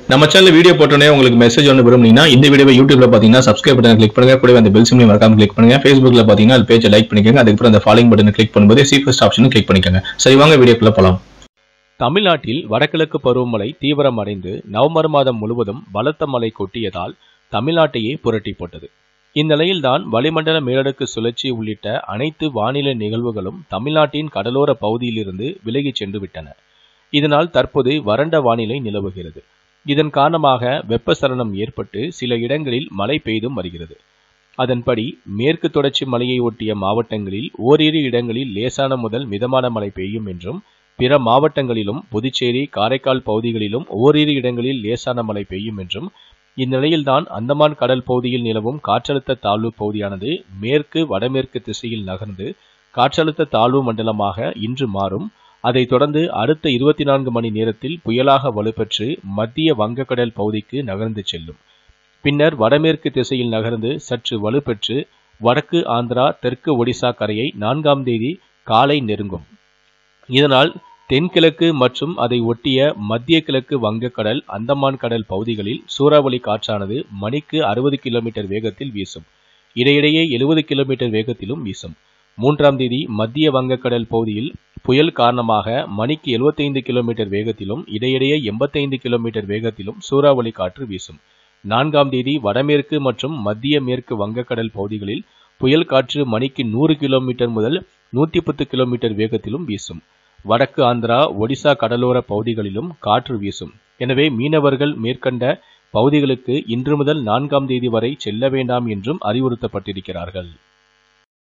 நம்ம channel video போட்டோன்னே உங்களுக்கு மெசேஜ் ஒன்று விரும்புனீங்கன்னா இந்த வீடியோவை யூடியூப்ல பார்த்தீங்கன்னா சப்ஸ்கிரைப் பட்டன் கிளிக் பண்ணுங்க கூடவே அந்த பெல் சிம்லையும் மறக்காம கிளிக் பண்ணுங்க ஃபேஸ்புக்ல பார்த்தீங்கன்னா அது பேஜை லைக் பண்ணிக்கோங்க அதுக்கப்புறம் அந்த ஃபாலோயிங் பட்டனை கிளிக் பண்ணும்போது சீஃபஸ்ட் ஆப்ஷனும் கிளிக் பண்ணிக்கோங்க சரி வாங்க வீடியோக்குள்ள போலாம் தமிழ்நாட்டில் வடகிழக்கு பருவமழை தீவிரமடைந்து நவம்பர் மாதம் முழுவதும் பலத்த மழை கொட்டியதால் தமிழ்நாட்டையே புரட்டி போட்டது இந்நிலையில்தான் வளிமண்டல மேலடுக்கு சுழற்சி உள்ளிட்ட அனைத்து வானிலை நிகழ்வுகளும் தமிழ்நாட்டின் கடலோர பகுதியிலிருந்து விலகிச் சென்று விட்டன இதனால் தற்போது வறண்ட வானிலை நிலவுகிறது இதன் காரணமாக வெப்பசலனம் ஏற்பட்டு சில இடங்களில் மழை பெய்தும் வருகிறது அதன்படி மேற்கு தொடர்ச்சி மலையை ஒட்டிய மாவட்டங்களில் ஓரிரு இடங்களில் லேசான முதல் மிதமான மழை பெய்யும் என்றும் பிற மாவட்டங்களிலும் புதுச்சேரி காரைக்கால் பகுதிகளிலும் ஓரிரு இடங்களில் லேசான மழை பெய்யும் என்றும் இந்நிலையில்தான் அந்தமான் கடல் பகுதியில் நிலவும் காற்றழுத்த தாழ்வு பகுதியானது மேற்கு வடமேற்கு திசையில் நகர்ந்து காற்றழுத்த தாழ்வு மண்டலமாக இன்று மாறும் அதைத் தொடர்ந்து அடுத்த இருபத்தி நான்கு மணி நேரத்தில் புயலாக வலுப்பெற்று மத்திய வங்கக்கடல் பகுதிக்கு நகர்ந்து செல்லும் பின்னர் வடமேற்கு திசையில் நகர்ந்து சற்று வலுப்பெற்று வடக்கு ஆந்திரா தெற்கு ஒடிசா கரையை நான்காம் தேதி காலை நெருங்கும் இதனால் தென்கிழக்கு மற்றும் அதை ஒட்டிய மத்திய கிழக்கு வங்கக்கடல் அந்தமான் கடல் பகுதிகளில் சூறாவளி காற்றானது மணிக்கு அறுபது கிலோமீட்டர் வேகத்தில் வீசும் இடையிடையே எழுபது கிலோமீட்டர் வேகத்திலும் வீசும் மூன்றாம் தேதி மத்திய வங்கக்கடல் பகுதியில் புயல் காரணமாக மணிக்கு 75 கிலோமீட்டர் வேகத்திலும் இடையிடையே எண்பத்தைந்து கிலோமீட்டர் வேகத்திலும் சூறாவளி காற்று வீசும் நான்காம் தேதி வடமேற்கு மற்றும் மத்திய மேற்கு வங்கக்கடல் பகுதிகளில் புயல் காற்று மணிக்கு நூறு கிலோமீட்டர் முதல் நூற்றி பத்து கிலோமீட்டர் வேகத்திலும் வீசும் வடக்கு ஆந்திரா ஒடிசா கடலோர பகுதிகளிலும் காற்று வீசும் எனவே மீனவர்கள் மேற்கண்ட பகுதிகளுக்கு இன்று முதல் நான்காம் தேதி வரை செல்ல வேண்டாம் என்றும் அறிவுறுத்தப்பட்டிருக்கிறார்கள்